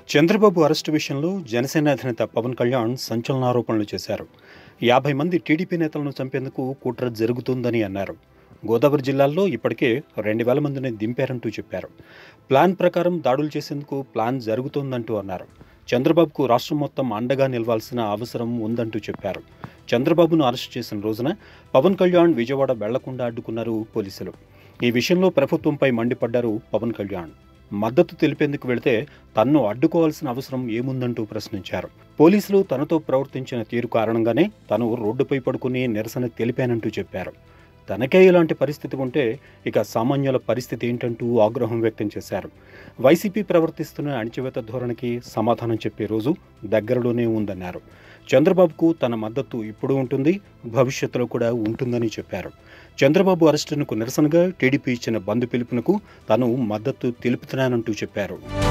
Chandrababu arrest విషయంలో జనసేన అధినేత పవన్ కళ్యాణ్ సంచలన ఆరోపణలు చేశారు యాభై మంది టీడీపీ నేతలను చంపేందుకు కుట్ర జరుగుతుందని అన్నారు గోదావరి జిల్లాల్లో ఇప్పటికే రెండు వేల మందిని దింపారంటూ చెప్పారు ప్లాన్ ప్రకారం దాడులు చేసేందుకు ప్లాన్ జరుగుతోందంటూ అన్నారు చంద్రబాబుకు రాష్ట్రం మొత్తం అండగా నిలవాల్సిన అవసరం ఉందంటూ చెప్పారు చంద్రబాబును అరెస్ట్ చేసిన రోజున పవన్ కళ్యాణ్ విజయవాడ వెళ్లకుండా అడ్డుకున్నారు పోలీసులు ఈ విషయంలో ప్రభుత్వంపై మండిపడ్డారు పవన్ కళ్యాణ్ మద్దతు తెలిపేందుకు వెళితే తన్ను అడ్డుకోవాల్సిన అవసరం ఏముందంటూ ప్రశ్నించారు పోలీసులు తనతో ప్రవర్తించిన తీరు కారణంగానే తాను రోడ్డుపై పడుకుని నిరసన తెలిపానంటూ చెప్పారు తనకే ఇలాంటి పరిస్థితి ఉంటే ఇక సామాన్యుల పరిస్థితి ఏంటంటూ ఆగ్రహం వ్యక్తం చేశారు వైసీపీ ప్రవర్తిస్తున్న అణచివేత ధోరణికి సమాధానం చెప్పే రోజు దగ్గరలోనే ఉందన్నారు చంద్రబాబుకు తన మద్దతు ఇప్పుడు ఉంటుంది భవిష్యత్తులో కూడా ఉంటుందని చెప్పారు చంద్రబాబు అరెస్టునకు నిరసనగా టీడీపీ ఇచ్చిన బంద్ పిలుపునకు తాను మద్దతు తెలుపుతున్నానంటూ చెప్పారు